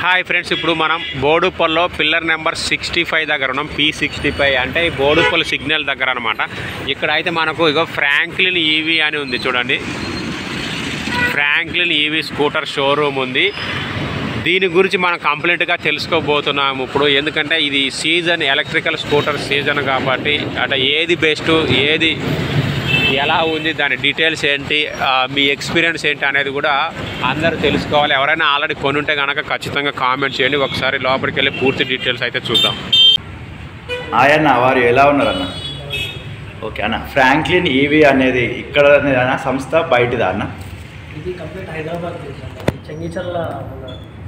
Hi friends ఇప్పుడు మనం బోడుపల్లో పిల్లర్ నెంబర్ సిక్స్టీ ఫైవ్ దగ్గర ఉన్నాం పీ సిక్స్టీ ఫైవ్ అంటే ఈ బోడుపల్లి సిగ్నల్ దగ్గర అనమాట ఇక్కడ అయితే మనకు ఇగో ఫ్రాంక్లిన్ ఈవీ అని ఉంది చూడండి ఫ్రాంక్లిన్ ఈవీ స్కూటర్ షోరూమ్ ఉంది దీని గురించి మనం కంప్లీట్గా తెలుసుకోబోతున్నాము ఇప్పుడు ఎందుకంటే ఇది సీజన్ ఎలక్ట్రికల్ స్కూటర్ సీజన్ కాబట్టి అట ఏది బెస్ట్ ఏది ఎలా ఉంది దాని డీటెయిల్స్ ఏంటి ఆ, మీ ఎక్స్పీరియన్స్ ఏంటి అనేది కూడా అందరూ తెలుసుకోవాలి ఎవరైనా ఆల్రెడీ కొని ఉంటే కనుక ఖచ్చితంగా కామెంట్ చేయండి ఒకసారి లోపలికి వెళ్ళి పూర్తి డీటెయిల్స్ అయితే చూద్దాం ఆయన్న వారు ఎలా ఉన్నారన్న ఓకే అన్న ఫ్రాంక్లిన్ ఈవీ అనేది ఇక్కడ అన్న సంస్థ బయటిదా అన్న ఇది కంప్లీట్ హైదరాబాద్ బేస్ అండి చెంగిచర్ల మన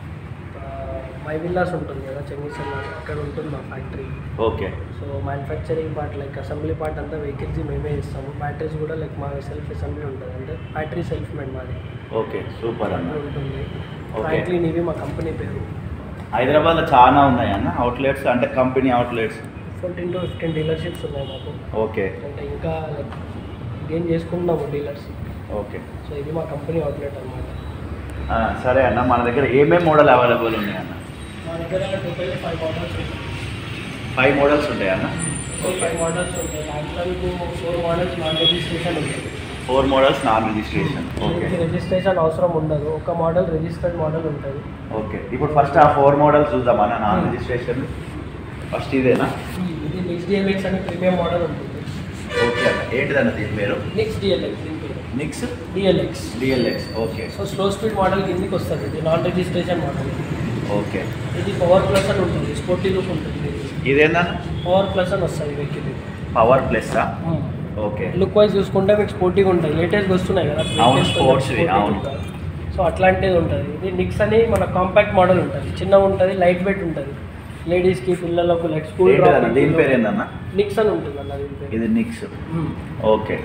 మై విల్లాస్ ఉంటుంది కదా చెంగిచర్ల అక్కడ ఉంటుంది మా factory okay so manufacturing part like assembly part అంతా వెహికల్స్ మేమే ఇస్తాము బ్యాటరీస్ కూడా లైక్ మా సెల్ఫ్ అసెంబ్లీ ఉంటుంది అంటే బ్యాటరీ సెల్ఫ్ మేడ్ మాది ఓకే సూపర్ అన్న అట్లా ఉంటుంది Okay. ఫ్రాంక్లిన్ ఇవి మా కంపెనీ పేరు హైదరాబాద్లో చాలా ఉన్నాయి అన్న అవుట్లెట్స్ అంటే company outlets fourteen to fifteen dealerships ఉన్నాయి మాకు ఓకే అంటే ఇంకా లైక్ గెయిన్ చేసుకుంటున్నాము డీలర్స్ ఓకే సో ఇది మా కంపెనీ అవుట్లెట్ అనమాట ఆ, సరే అన్న మన దగ్గర ఏమేమి మోడల్ అవైలబుల్ ఉన్నాయి అన్న మా దగ్గర టోటల్ ఫైవ్ మోడల్స్ ఉంటాయి ఫైవ్ మోడల్స్ ఉంటాయి అన్న ఫైవ్ మోడల్స్ ఉంటాయి దాంట్లో మీకు ఫోర్ మోడల్స్ నాన్ రిజిస్ట్రేషన్ ఉంటుంది four models non registration okay దీనికి రిజిస్ట్రేషన్ అవసరం ఉండదు ఒక మోడల్ రిజిస్టర్డ్ మోడల్ ఉంటుంది ఓకే ఇప్పుడు ఫస్ట్ ఆ ఫోర్ మోడల్స్ చూద్దామన్న నాన్ రిజిస్ట్రేషన్ ఫస్ట్ ఇదేనా ఇది నిక్స్ డిఎల్ఎక్స్ అనే ప్రీమియం మోడల్ ఉంటుంది ఓకే అన్న ఏంటిదన్న దీని పేరు నిక్స్ డిఎల్ఎక్స్ దీని పేరు Nix DLX DLX okay so slow speed model కిందికి వస్తుంది ఇది నాన్ రిజిస్ట్రేషన్ మోడల్ ఓకే ఇది పవర్ ప్లస్ అని ఉంటుంది స్పోర్టీ లుక్ ఉంటుంది ఇదేందన్న పవర్ ప్లస్ అని వస్తుంది vehicle power plus okay look wise చూసుకుంటే మీకు స్పోర్టీగా ఉంటాయి లేటెస్ట్ వస్తున్నాయి కదా అవును, Latest sports కొంచెం వి, sporty అవును. ఉంటాయి. సో అట్లాంటిది ఉంటుంది ఇది నిక్స్ అని మన కాంపాక్ట్ మోడల్ ఉంటుంది చిన్నగా ఉంటుంది లైట్ వెయిట్ ఉంటుంది లేడీస్కి పిల్లలకు లైక్ స్కూల్ ఏంటిదన్న దీని పేరు ఏందన్న నిక్స్ అని ఉంటుంది అన్న దీని పేరు ఇది నిక్స్ మ్మ్. ఓకే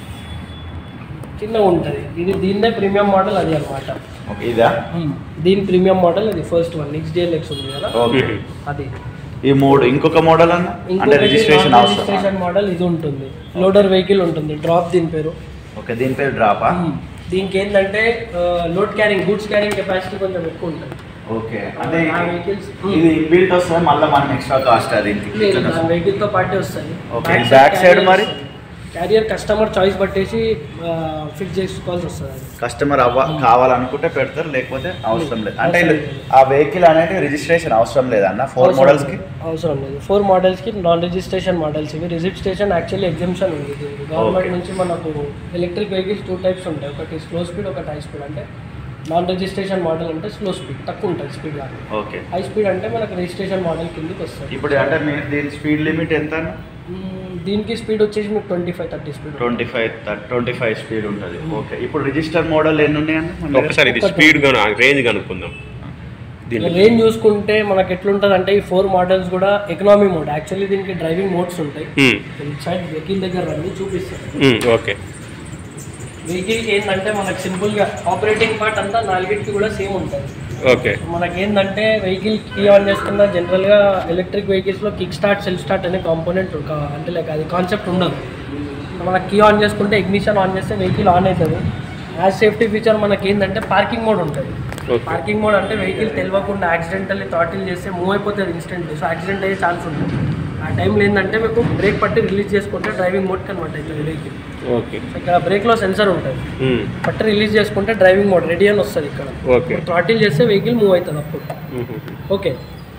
చిన్నగా ఉంటుంది ఇది దీన్నే ప్రీమియం మోడల్ అది అనమాట ఓకే ఇదా దీని ప్రీమియం మోడల్ ఇది ఫస్ట్ వన్ నిక్స్ డిఎల్ఎక్స్ ఉంది కదా ఓకే అది ఈ మూడు ఇంకొక మోడల్ అన్న అంటే రిజిస్ట్రేషన్ అవసరం రిజిస్ట్రేషన్ మోడల్ ఇది ఉంటుంది లోడర్ వెహికల్ ఉంటుంది డ్రాప్ దీని పేరు ఓకే దీని పేరు డ్రాపా దీనికి ఏంటంటే load carrying goods carrying capacity కొంచెం ఎక్కువ ఉంటుంది ఓకే అంటే ఆ vehicles- ఇది ఇన్బిల్ట్ వస్తుంది మళ్ళీ మనం ఎక్స్ట్రా కాస్ట్ అది లేదు వెహికల్ తో పాటే వస్తాయి Okay, back side మరి? క్యారియర్ కస్టమర్ చాయిస్ పట్టేసి ఫిక్స్ చేసుకోవాల్సి వస్తుంది అది కస్టమర్ అవ్వ కావాలనుకుంటే పెడతారు లేకపోతే అవసరం లేదు అంటే అవసరం ఇది- ఆ వెహికల్ అనేది రిజిస్ట్రేషన్ అవసరం లేదన్న ఫోర్ అవసరం మోడల్స్ కి లేదు. అవసరం లేదు ఫోర్ మోడల్స్ కి నాన్ రిజిస్ట్రేషన్ మోడల్స్ ఇవి రిజిస్ట్రేషన్ యాక్చువల్లీ ఎగ్జామ్షన్ ఉంది గవర్నమెంట్ Okay. నుంచి మనకు ఎలక్ట్రిక్ వెహికల్స్ టూ టైప్స్ ఉంటాయి ఒకటి స్లో స్పీడ్ ఒకటి హై స్పీడ్ అంటే నాన్ రిజిస్ట్రేషన్ మోడల్ అంటే స్లో స్పీడ్ తక్కువ ఉంటుంది స్పీడ్ కానీ ఓకే హై స్పీడ్ అంటే మనకు రిజిస్ట్రేషన్ మోడల్ కిందకి వస్తుంది ఇప్పుడు అంటే మీ దీని స్పీడ్ లిమిట్ ఎంత మ్మ్, దీనికి స్పీడ్ వచ్చేసి మీకు twenty five thirty speed twenty five twenty five speed ఉంటుంది ఓకే ఇప్పుడు రిజిస్టర్ మోడల్ ఎన్ని ఉన్నాయన్న మన దగ్గర? ఒకసారి ఇది స్పీడ్ రేంజ్ కనుక్కుందాం దీని రేంజ్ చూసుకుంటే మనకి ఎట్లుంటుంది అంటే ఈ ఫోర్ మోడల్స్ కూడా ఎకనామీ మోడ్ యాక్చువల్లీ దీనికి డ్రైవింగ్ మోడ్స్ ఉంటాయి మ్మ్. సైడ్ వెహికల్ దగ్గర రండి చూపిస్తాను మ్మ్. ఓకే వెహికల్కి ఏంటంటే మనకి సింపుల్గా ఆపరేటింగ్ పార్ట్ అంతా నాలుగిటికి కూడా సేమ్ ఉంటుంది ఓకే మనకి ఏంటంటే వెహికల్ కీ ఆన్ చేసుకున్న జనరల్గా ఎలక్ట్రిక్ వెహికల్స్లో కిక్ స్టార్ట్ సెల్ఫ్ స్టార్ట్ అనే కాంపోనెంట్ అంటే లైక్ అది కాన్సెప్ట్ ఉండదు మనకి కీ ఆన్ చేసుకుంటే ఇగ్నిషన్ ఆన్ చేస్తే వెహికల్ ఆన్ అవుతుంది యాజ్ సేఫ్టీ ఫీచర్ మనకి ఏంటంటే పార్కింగ్ మోడ్ ఉంటుంది ఓకే పార్కింగ్ మోడ్ అంటే వెహికల్ తెలియకుండా యాక్సిడెంటల్లీ థాటిల్ చేస్తే మూవ్ అయిపోతుంది ఇన్స్టెంట్లీ సో యాక్సిడెంట్ అయ్యే ఛాన్స్ ఉంటుంది ఆ టైంలో ఏంటంటే మీకు బ్రేక్ పట్టి రిలీజ్ చేసుకుంటే డ్రైవింగ్ మోడ్ కన్వర్ట్ అవుతుంది వెహికల్ ఓకే సో ఇక్కడ బ్రేక్లో సెన్సర్ ఉంటుంది మ్మ్. పట్టి రిలీజ్ చేసుకుంటే డ్రైవింగ్ మోడ్ రెడీ అని వస్తుంది ఇక్కడ ఓకే థ్రాటిల్ చేస్తే వెహికల్ మూవ్ అవుతుంది అప్పుడు మ్మ్. ఓకే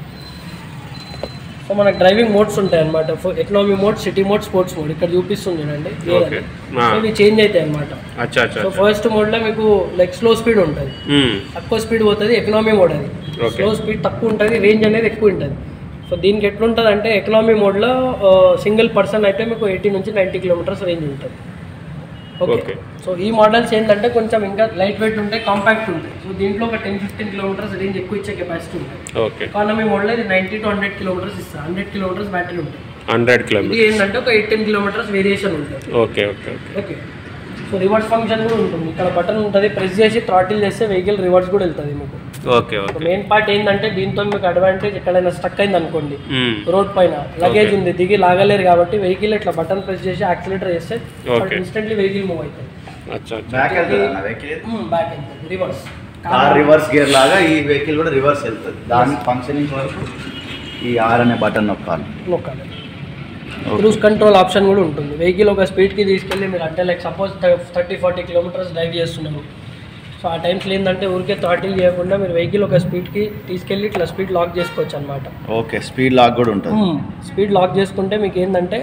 సో మనకు డ్రైవింగ్ మోడ్స్ ఉంటాయి అనమాట economy mode city mode sports mode ఇక్కడ చూపిస్తుంది చూడండి Okay. ఆ. సో ఇవి చేంజ్ అవుతాయి అనమాట అచ్చా అచ్చా సో అచ్చా ఫస్ట్ మోడ్లో మీకు లైక్ స్లో స్పీడ్ ఉంటుంది మ్మ్. తక్కువ స్పీడ్ పోతుంది ఎకనామీ మోడ్ అది Okay. స్లో స్పీడ్ తక్కువ ఉంటుంది రేంజ్ అనేది ఎక్కువ ఉంటుంది సో దీనికి ఎట్లుంటుంది అంటే ఎకనామీ మోడ్లో సింగిల్ పర్సన్ అయితే మీకు ఎయిటీ నుంచి నైంటీ కిలోమీటర్స్ రేంజ్ ఉంటుంది ఓకే Okay. సో ఈ మోడల్స్ ఏంటంటే కొంచెం ఇంకా లైట్ వెయిట్ ఉంటాయి కాంపాక్ట్ ఉంటాయి సో దీంట్లో ఒక టెన్ ఫిఫ్టీన్ కిలోమీటర్స్ రేంజ్ ఎక్కువ ఇచ్చే కెపాసిటీ ఉంటుంది ఓకే ఎకానమీ మోడల్ ఇది నైంటీ టు హండ్రెడ్ కిలోమీటర్స్ ఇస్తారు హండ్రెడ్ కిలోమీటర్స్ బ్యాటరీ ఉంటుంది హండ్రెడ్ ఇది కిలోమీటర్ ఏంటంటే ఒక ఎయిట్ టెన్ కిలోమీటర్స్ వేరియేషన్ ఉంటుంది okay okay okay okay so reverse function కూడా ఉంటుంది ఇక్కడ బటన్ ఉంటుంది ప్రెస్ చేసి థ్రాటిల్ చేస్తే వెహికల్ రివర్స్ కూడా వెళ్తుంది మీకు ఓకే ఓకే మెయిన్ పార్ట్ ఏంటంటే దీంతో మీకు అడ్వాంటేజ్ ఎక్కడైనా స్టక్ అయింది అనుకోండి మ్మ్. రోడ్ పైన లగేజ్ Okay. ఉంది దిగి లాగలేరు కాబట్టి వెహికల్ ఇట్లా బటన్ ప్రెస్ చేసి యాక్సిలేటర్ చేస్తే Okay. ఇన్స్టెంట్లీ వెహికల్ మూవ్ అవుతుంది అచ్చా అచ్చా బ్యాక్ వెళ్తుంది అన్న వెహికల్ బ్యాక్ అవుతుంది రివర్స్ కార్ రివర్స్ గేర్ లాగా ఈ వెహికల్ కూడా రివర్స్ వెళ్తుంది దాని ఫంక్షనింగ్ వరకు ఈ ఆర్ అనే బటన్ నొక్కాలి నొక్కాలి క్రూజ్ కంట్రోల్ ఆప్షన్ కూడా ఉంటుంది వెహికల్ ఒక స్పీడ్కి తీసుకెళ్ళి మీరు అంటే like suppose thirty forty kilometres drive చేస్తున్నారు సో ఆ టైమ్స్లో ఏంటంటే ఊరికే థాటిల్ చేయకుండా మీరు వెహికల్ ఒక స్పీడ్కి తీసుకెళ్ళి ఇట్లా స్పీడ్ లాక్ చేసుకోవచ్చు అనమాట ఓకే స్పీడ్ లాక్ కూడా ఉంటుంది స్పీడ్ లాక్ చేసుకుంటే మీకు ఏంటంటే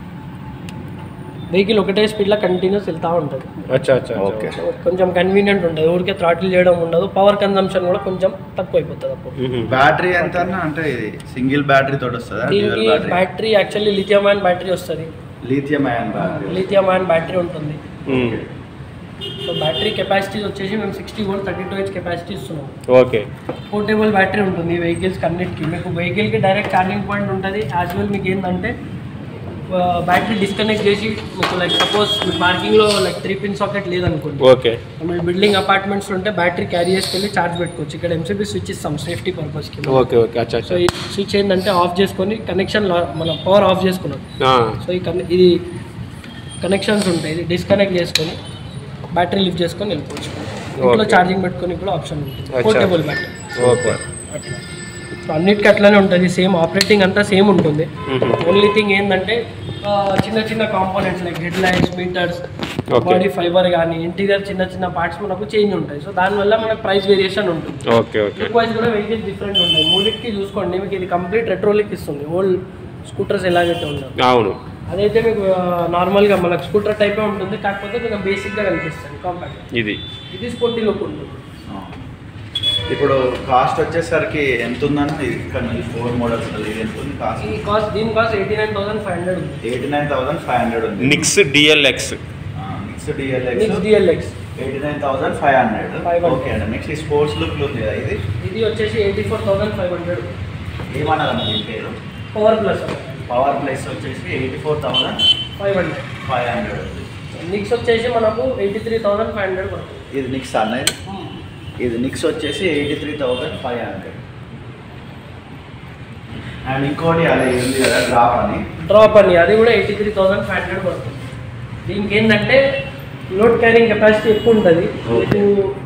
వెహికల్ ఒకటే స్పీడ్లో కంటిన్యూస్ వెళ్తూ ఉంటుంది అచ్చా అచ్చా ఓకే సో కొంచెం కన్వీనియంట్ ఉంటుంది ఊరికే థ్రాటిల్ చేయడం ఉండదు పవర్ కన్జంప్షన్ కూడా కొంచెం తక్కువ అయిపోతుంది అప్పుడు బ్యాటరీ ఎంత అన్న? అంటే ఇది సింగిల్ బ్యాటరీ తోటి వస్తుందా దీనికి dual battery battery actually lithium ion battery వస్తుంది lithium ion battery lithium ion battery ఉంటుంది సో బ్యాటరీ కెపాసిటీస్ వచ్చేసి మేము sixty volt thirty two H capacity ఇస్తున్నాం ఓకే పోర్టబుల్ బ్యాటరీ ఉంటుంది వెహికల్స్కి అన్నిటికీ మీకు వెహికల్కి డైరెక్ట్ ఛార్జింగ్ పాయింట్ ఉంటుంది యాజ్ వెల్ మీకు ఏంటంటే బ్యాటరీ డిస్కనెక్ట్ చేసి మీకు లైక్ సపోజ్ మీ పార్కింగ్లో లైక్ త్రీ పిన్ సాకెట్ లేదనుకోండి ఓకే మీ బిల్డింగ్ అపార్ట్మెంట్స్ ఉంటే బ్యాటరీ క్యారీ చేసుకెళ్ళి ఛార్జ్ పెట్టుకోవచ్చు ఇక్కడ ఎంసీబీ స్విచ్ ఇస్తాం సేఫ్టీ పర్పస్కి ఓకే ఓకే అచ్చా సో అచ్చా ఈ స్విచ్ ఏంటంటే ఆఫ్ చేసుకొని కనెక్షన్ మన పవర్ ఆఫ్ చేసుకున్నాం ఆ, సో ఈ కనె ఇది కనెక్షన్స్ ఉంటాయి ఇది డిస్కనెక్ట్ చేసుకొని బ్యాటరీ లిఫ్ట్ చేసుకొని వెళ్ళిపోవచ్చు ఇంట్లో Okay. ఛార్జింగ్ పెట్టుకొని కూడా ఆప్షన్ ఉంటుంది అచ్చా. పోర్టబుల్ బ్యాటరీ ఓకే అట్లా సో అన్నిటికీ అట్లానే ఉంటుంది సేమ్ ఆపరేటింగ్ అంతా సేమ్ ఉంటుంది మ్మ్. ఓన్లీ థింగ్ ఏంటంటే ఆ, చిన్న చిన్న components like head lights meters Okay. Body fiber కానీ ఇంటీరియర్ చిన్న చిన్న పార్ట్స్ మనకు చేంజ్ ఉంటాయి సో దానివల్ల మనకు ప్రైస్ వేరియేషన్ ఉంటుంది ఓకే ఓకే లుక్ వైజ్ కూడా వెహికల్స్ డిఫరెంట్ ఉంటాయి మూడింటికి చూసుకోండి మీకు ఇది కంప్లీట్ రెట్రోలిక్ ఇస్తుంది ఓల్డ్ స్కూటర్స్ ఎలాగైతే ఉండవు అవును అదైతే మీకు నార్మల్గా మనకు స్కూటర్ టైపే ఉంటుంది కాకపోతే కొంచెం బేసిక్గా కనిపిస్తుంది కాంపాక్ట్ ఇది ఇది స్పోర్టీ లుక్ ఉంటుంది ఇప్పుడు కాస్ట్ వచ్చేసరికి ఎంత ఉందన్న ఇది ఇక్కడ ఈ ఫోర్ మోడల్స్ ఇది ఎంత ఉంది కాస్ట్ ఈ కాస్ట్ దీని cost eighty nine thousand five hundred ఉంది eighty nine thousand five hundred ఉంది Nix DLX mix next DLX DLX eighty nine thousand five hundred 500. Okay అండి నెక్స్ట్ ఈ స్పోర్ట్స్ లుక్ ఉంది కదా ఇది ఇది వచ్చేసి eighty four thousand five hundred ఏమన్నారన్న దీని పేరు పవర్ ప్లస్ పవర్ ప్లేస్ వచ్చేసి eighty four thousand five hundred five hundred ఉంది నిక్స్ వచ్చేసి మనకు eighty three thousand five hundred పడుతుంది ఇది నిక్స్ అన్న ఇది ఇది నిక్స్ వచ్చేసి eighty three thousand five hundred and ఇంకోటి అది ఉంది కదా డ్రాప్ అని డ్రాప్ అని అది కూడా eighty three thousand five hundred పడుతుంది దీనికి ఏంటంటే లోడ్ క్యారింగ్ కెపాసిటీ ఎక్కువ ఉంటుంది మీకు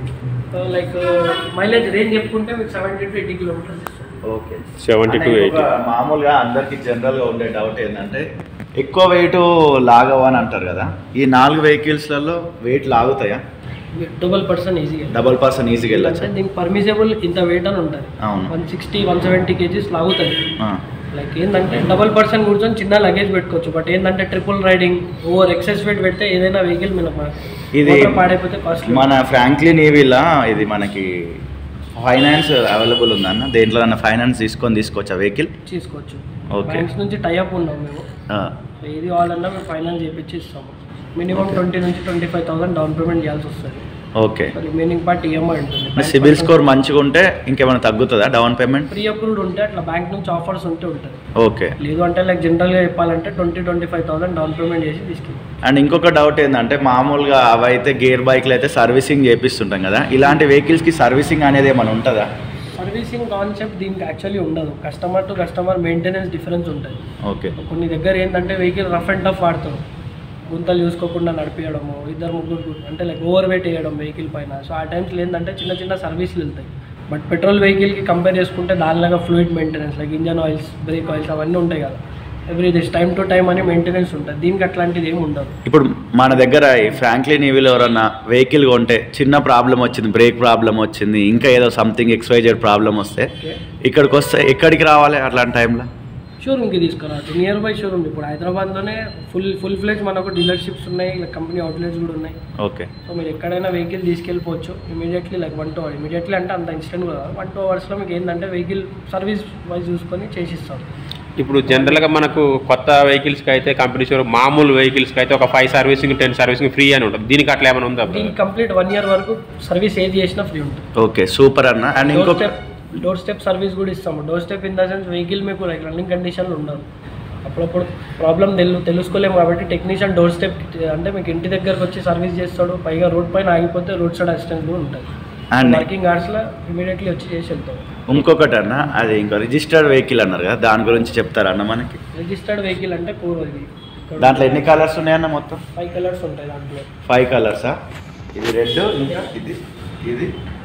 లైక్ మైలేజ్ రేంజ్ చెప్పుకుంటే మీకు సెవెంటీ టు ఎయిటీ కిలోమీటర్స్ ఇస్తుంది ఓకే సెవెంటీ టు అంటే ఎయిటీ ఇంకొక మామూలుగా అందరికి జనరల్గా ఉండే డౌట్ ఏంటంటే ఎక్కువ వెయిట్ లాగవు అని అంటారు కదా ఈ నాలుగు వెహికల్స్లలో వెయిట్ లాగుతాయా డబల్ పర్సన్ ఈజీగా డబల్ పర్సన్ ఈజీగా వెళ్ళచ్చు అంటే దీనికి పర్మిసబుల్ ఇంత వెయిట్ అని ఉంటుంది అవును one sixty one seventy KGs లాగుతుంది ఆ, లైక్ ఏంటంటే డబల్ పర్సన్ కూర్చొని చిన్న లగేజ్ పెట్టుకోవచ్చు బట్ ఏంటంటే triple riding over excess weight పెడితే ఏదైనా వెహికల్ మీద ఇది motor పాడైపోతే కాస్ట్లీ మన ఫ్రాంక్లిన్ ఈవీలా ఇది మనకి ఫైనాన్స్ అవైలబుల్ ఉందన్న దేంట్లో ఫైనాన్స్ తీసుకొని తీసుకోవచ్చా వెహికల్ తీసుకోవచ్చు Okay. బ్యాంక్స్ నుంచి టైఅప్ ఉన్నాం మేము సో ఏది కావాలన్నా మేము ఫైనాన్స్ చేపించి ఇస్తాము మినిమం ట్వంటీ నుంచి twenty five thousand down payment చేయాల్సి వస్తుంది ఓకే రిమైనింగ్ పార్ట్ ఈఎంఐ ఉంటుంది సిబిల్ స్కోర్ మంచిగా ఉంటే ఇంకేమైనా తగ్గుతుందా డౌన్ పేమెంట్ ప్రీ అప్రూవ్డ్ ఉంటే అట్లా బ్యాంక్ నుంచి ఆఫర్స్ ఉంటే ఉంటుంది ఓకే లేదు అంటే లైక్ జనరల్గా చెప్పాలంటే twenty twenty five thousand down payment చేసి తీసుకెళ్ళి అండ్ ఇంకొక డౌట్ ఏంటంటే మామూలుగా అవి అయితే గేర్ బైక్లు అయితే సర్వీసింగ్ చేపిస్తుంటాం కదా ఇలాంటి వెహికల్స్కి సర్వీసింగ్ అనేది ఏమైనా ఉంటుందా సర్వీసింగ్ కాన్సెప్ట్ దీనికి యాక్చువల్లీ ఉండదు customer to customer maintenance difference ఉంటుంది ఓకే కొన్ని దగ్గర ఏంటంటే వెహికల్ రఫ్ అండ్ టఫ్ వాడతారు గుంతలు చూసుకోకుండా నడిపించడము ఇద్దరు ముగ్గురు అంటే లైక్ ఓవర్ వెయిట్ వేయడం వెహికల్ పైన సో ఆ టైమ్స్లో ఏంటంటే చిన్న చిన్న సర్వీసులు వెళ్తాయి బట్ పెట్రోల్ వెహికల్కి కంపేర్ చేసుకుంటే దానిలాగా fluid maintenance like engine oils brake oils అవన్నీ ఉంటాయి కదా every this time to time అని మెయింటెనెన్స్ ఉంటుంది దీనికి అట్లాంటిది ఏమి ఉండదు ఇప్పుడు మన దగ్గర ఈ ఫ్రాంక్లిన్ ఈవీలో ఎవరన్నా వెహికల్ కొంటే చిన్న ప్రాబ్లం వచ్చింది బ్రేక్ ప్రాబ్లం వచ్చింది ఇంకా ఏదో సంథింగ్ ఎక్స్వైజెడ్ ప్రాబ్లం వస్తే ఓకే ఇక్కడికి వస్తే ఎక్కడికి రావాలి అట్లాంటి టైంలో షోరూమ్కి తీసుకురావచ్చు నియర్ బై షోరూమ్ ఇప్పుడు హైదరాబాద్లోనే ఫుల్ ఫుల్ ఫ్లెజ్ మనకు డీలర్షిప్స్ ఉన్నాయి లైక్ కంపెనీ అవుట్లెట్స్ కూడా ఉన్నాయి ఓకే సో మీరు ఎక్కడైనా వెహికల్ తీసుకెళ్ళిపోవచ్చు immediately like one two hour immediately అంటే అంత ఇన్స్టెంట్ కూడా వన్ టూ అవర్స్లో మీకు ఏంటంటే వెహికల్ సర్వీస్ వైజ్ చూసుకొని చేసిస్తాం ఇప్పుడు జనరల్గా మనకు కొత్త వెహికల్స్కి అయితే కంపెనీ షోరూమ్ మామూలు వెహికల్స్కి అయితే ఒక five servicing ten servicing free అని ఉంటుంది దీనికి అట్లా ఏమైనా ఉందా దీనికి కంప్లీట్ వన్ ఇయర్ వరకు సర్వీస్ ఏది చేసినా ఫ్రీ ఉంటుంది ఓకే సూపర్ అన్న అండ్ డోర్ ఇంకొక స్టెప్ డోర్ స్టెప్ సర్వీస్ కూడా ఇస్తాము door step in the sense vehicle మీకు లైక్ రన్నింగ్ కండిషన్లో ఉండదు అప్పుడప్పుడు ప్రాబ్లం తెలు తెలుసుకోలేము కాబట్టి టెక్నీషియన్ డోర్ స్టెప్ అంటే మీకు ఇంటి దగ్గరకు వచ్చి సర్వీస్ చేస్తాడు పైగా రోడ్ పైన ఆగిపోతే రోడ్ సైడ్ అసిస్టెంట్ కూడా ఉంటుంది అండ్ వర్కింగ్ అవర్స్లో ఇమీడియట్లీ వచ్చి చేసి వెళ్తాం ఇంకొకటి అన్న అది ఇంకా రిజిస్టర్డ్ వెహికల్ అన్నారు కదా దాని గురించి చెప్తారా అన్న మనకి రిజిస్టర్డ్ వెహికల్ అంటే పూర్వ ఇది దాంట్లో ఎన్ని కలర్స్ ఉన్నాయన్న మొత్తం ఫైవ్ కలర్స్ ఉంటాయి దాంట్లో ఫైవ్ కలర్సా ఇది రెడ్ ఇంకా ఇది ఇది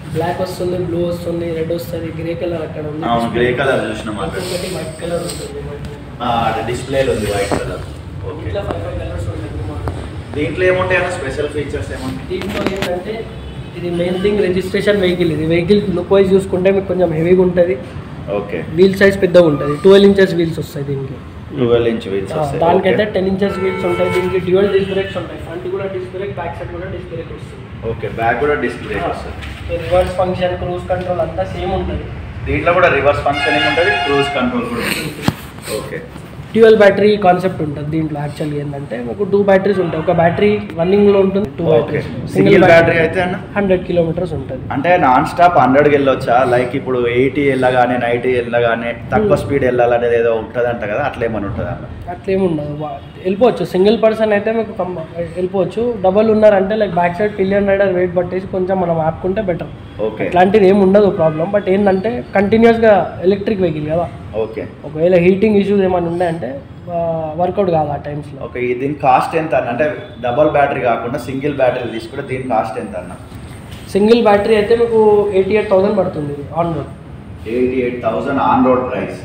బ్లాక్ వస్తుంది బ్లూ వస్తుంది రెడ్ వస్తుంది గ్రే కలర్ అక్కడ ఉంది అవును గ్రే కలర్ చూసినాం అక్కడ ఇంకొకటి వైట్ కలర్ ఉంటుంది డిస్ప్లేలో ఉంది వైట్ కలర్ ఓకే ఇట్లా ఫైవ్ ఫైవ్ కలర్స్ ఉంటాయి దీంట్లో ఏముంటాయి అన్న స్పెషల్ ఫీచర్స్ ఏముంటాయి దీంట్లో ఏంటంటే ఇది మెయిన్ థింగ్ రిజిస్ట్రేషన్ వెహికల్ ఇది వెహికల్ లుక్ వైజ్ చూసుకుంటే మీకు కొంచెం హెవీగా ఉంటుంది ఓకే వీల్ సైజ్ పెద్దగా ఉంటుంది ట్వెల్వ్ ఇంచెస్ వీల్స్ వస్తాయి దీనికి ట్వెల్వ్ ఇంచ్ వీల్స్ ఆ, దానికైతే టెన్ ఇంచెస్ వీల్స్ ఉంటాయి దీనికి డ్యూయల్ డిస్క్ బ్రేక్స్ ఉంటాయి ఫ్రంట్ కూడా డిస్క్ బ్రేక్ బ్యాక్ సైడ్ కూడా డిస్క్ బ్రేక్ వస్తుంది ఓకే బ్యాక్ కూడా డిస్ప్లే వస్తుంది రివర్స్ ఫంక్షన్ క్రూజ్ కంట్రోల్ అంతా సేమ్ ఉంటుంది దీంట్లో కూడా రివర్స్ ఫంక్షనింగ్ ఉంటుంది క్రూజ్ కంట్రోల్ కూడా ఉంటుంది ఓకే డ్యూయల్ బ్యాటరీ కాన్సెప్ట్ ఉంటుంది దీంట్లో యాక్చువల్గా ఏంటంటే మీకు టూ బ్యాటరీస్ ఉంటాయి ఒక బ్యాటరీ రన్నింగ్లో ఉంటుంది two okay batteries single battery అయితే అన్న హండ్రెడ్ కిలోమీటర్స్ ఉంటుంది అంటే నాన్ స్టాప్ హండ్రెడ్కి వెళ్ళొచ్చా లైక్ ఇప్పుడు ఎయిటీ వెళ్ళగానే నైంటీ వెళ్ళగానే తక్కువ స్పీడ్ వెళ్ళాలనేది ఏదో ఉంటుందంట కదా అట్లా ఏమైనా ఉంటుందా అన్న అట్లేమి ఉండదు వా- వెళ్ళిపోవచ్చు సింగిల్ పర్సన్ అయితే మీకు కం- వెళ్ళిపోవచ్చు డబల్ ఉన్నారంటే like back side pillion rider weight పట్టేసి కొంచెం మనం ఆపుకుంటే బెటర్ ఓకే ఇట్లాంటిది ఏమి ఉండదు ప్రాబ్లం బట్ ఏంటంటే కంటిన్యూస్గా ఎలక్ట్రిక్ వెహికల్ కదా ఓకే ఒకవేళ హీటింగ్ ఇష్యూస్ ఏమైనా ఉన్నాయంటే వర్కౌట్ కాదు ఆ టైమ్స్లో ఓకే ఈ దీని కాస్ట్ ఎంత అన్న అంటే డబల్ బ్యాటరీ కాకుండా సింగిల్ బ్యాటరీ తీసుకుంటే దీని కాస్ట్ ఎంత అన్న సింగిల్ బ్యాటరీ అయితే మీకు ఎయిటీ ఎయిట్ థౌసండ్ పడుతుంది on road eighty eight thousand on road price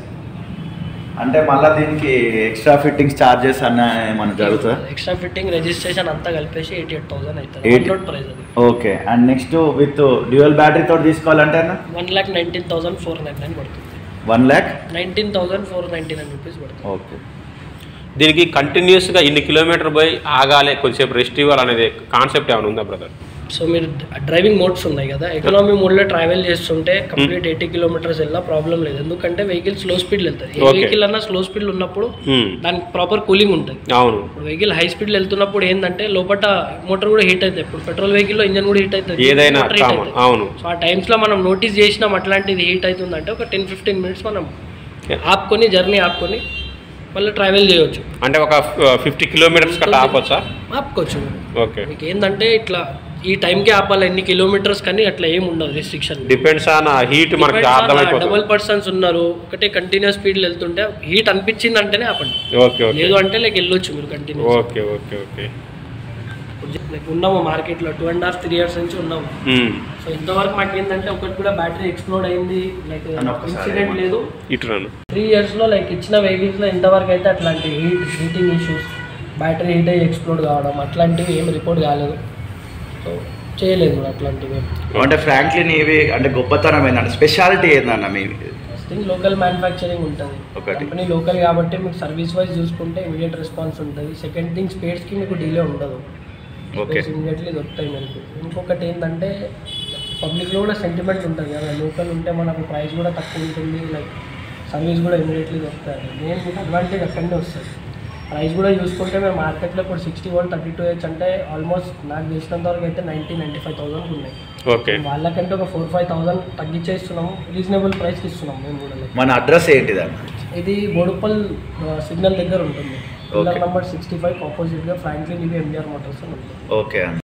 అంటే మళ్ళీ దీనికి ఎక్స్ట్రా ఫిట్టింగ్స్ చార్జెస్ అన్న ఏమైనా జరుగుతుందా ఎక్స్ట్రా ఫిట్టింగ్ రిజిస్ట్రేషన్ అంతా కలిపేసి ఎయిటీ ఎయిట్ థౌసండ్ అవుతుంది ఆన్ 88 రోడ్ ప్రైస్ అది okay and next with dual battery తోటి తీసుకోవాలంటే అన్న one lakh nineteen thousand four nine nine పడుతుంది one lakh nineteen thousand four ninety nine rupees పడుతుంది ఓకే దీనికి కంటిన్యూస్గా ఇన్ని కిలోమీటర్ పోయి ఆగాలి కొంచెంసేపు రెస్ట్ ఇవ్వాలి అనేది కాన్సెప్ట్ ఏమైనా ఉందా బ్రదర్ సో మీరు డ్రైవింగ్ మోడ్స్ ఉన్నాయి కదా ఎకనామీ మోడ్లో ట్రావెల్ చేస్తుంటే కంప్లీట్ ఎయిటీ కిలోమీటర్స్ వెళ్ళినా ప్రాబ్లం లేదు ఎందుకంటే వెహికల్ స్లో స్పీడ్లో వెళ్తుంది ఏ Okay. వెహికల్ అన్నా స్లో స్పీడ్లో ఉన్నప్పుడు దానికి ప్రాపర్ కూలింగ్ ఉంటుంది అవును ఇప్పుడు వెహికల్ హై స్పీడ్లో వెళ్తున్నప్పుడు ఏంటంటే లోపల మోటార్ కూడా హీట్ అవుతుంది ఇప్పుడు పెట్రోల్ వెహికల్లో ఇంజన్ కూడా హీట్ అవుతుంది ఏదైనా motor heat కామన్ అవుతుంది. అవును సో ఆ టైమ్స్లో మనం నోటీస్ చేసినాం అట్లాంటిది హీట్ అవుతుందంటే ఒక టెన్ ఫిఫ్టీన్ మినిట్స్ మనం Yeah. ఆపుకొని జర్నీ ఆపుకొని మళ్ళీ ట్రావెల్ చేయొచ్చు అంటే ఒక ఫిఫ్టీ కిలోమీటర్స్ కట్ట ఆపొచ్చా ఆపుకోవచ్చు ఓకే మీకు ఏంటంటే ఇట్లా ఈ టైంకి ఆపాలి ఎన్ని కిలోమీటర్స్ కానీ అట్లా ఏమి ఉండదు రిస్ట్రిక్షన్ డిపెండ్స్ ఆన్ హీట్ మనకి అర్థమైపోతుంది డబల్ పర్సన్స్ ఉన్నారు ఒకటే కంటిన్యూస్ స్పీడ్ వెళ్తుంటే హీట్ అనిపించింది అంటేనే ఆపండి ఓకే ఓకే లేదు అంటే లైక్ వెళ్ళొచ్చు మీరు continuous okay okay okay like ఉన్నాము మార్కెట్లో two and half three years నుంచి ఉన్నాము సో ఇంతవరకు మాకు ఏంటంటే ఒకటి కూడా బ్యాటరీ ఎక్స్ప్లోడ్ అయింది లైక్ అని ఒక్కసారి ఇన్సిడెంట్ ఏమన్నా? లేదు ఇటు రాను త్రీ ఇయర్స్లో లైక్ ఇచ్చిన వెహికల్స్లో ఇంతవరకు అయితే అట్లాంటి heat heating issues battery heat అయ్యి ఎక్స్ప్లోడ్ కావడం అట్లాంటివి ఏం రిపోర్ట్ కాలేదు సో చేయలేదు కూడా అట్లాంటివి అంటే ఫ్రాంక్లిన్ ఇవి అంటే గొప్పతనం ఏంటంటే స్పెషాలిటీ ఏందన్న మీ ఫస్ట్ థింగ్ లోకల్ మ్యానుఫ్యాక్చరింగ్ ఉంటుంది ఒకటి. కంపెనీ లోకల్ కాబట్టి మీకు సర్వీస్ వైజ్ చూసుకుంటే ఇమీడియట్ రెస్పాన్స్ ఉంటుంది సెకండ్ థింగ్ స్పేడ్స్కి మీకు డిలే ఉండదు ఓకే ఇమీడియట్లీ దొరుకుతాయి మనకి ఇంకొకటి ఏంటంటే పబ్లిక్లో కూడా సెంటిమెంట్ ఉంటుంది కదా లోకల్ ఉంటే మనకు ప్రైస్ కూడా తక్కువ ఉంటుంది లైక్ సర్వీస్ కూడా ఇమీడియట్లీ దొరుకుతుంది నేను మీకు అడ్వాంటేజ్ అక్కడనే వస్తుంది ప్రైస్ కూడా చూసుకుంటే మేము మార్కెట్లో ఇప్పుడు sixty one thirty two H అంటే ఆల్మోస్ట్ నాకు తెలిసినంత వరకు అయితే నైంటీ నైంటీ ఫైవ్ థౌసండ్ ఉన్నాయి ఓకే వాళ్ళకంటే ఒక ఫోర్ ఫైవ్ థౌసండ్ తగ్గించేస్తున్నాము రీజనబుల్ ప్రైస్కి ఇస్తున్నాం మేము కూడా like. మన అడ్రస్ ఏంటిదన్న ఇది బోడుపల్ సిగ్నల్ దగ్గర ఉంటుంది pillar Okay. Number sixty five ఆపోజిట్గా ఫ్రాంక్లిన్ ఇవి ఎంజిఆర్ మోటార్స్ అని ఉంటుంది ఓకే అన్న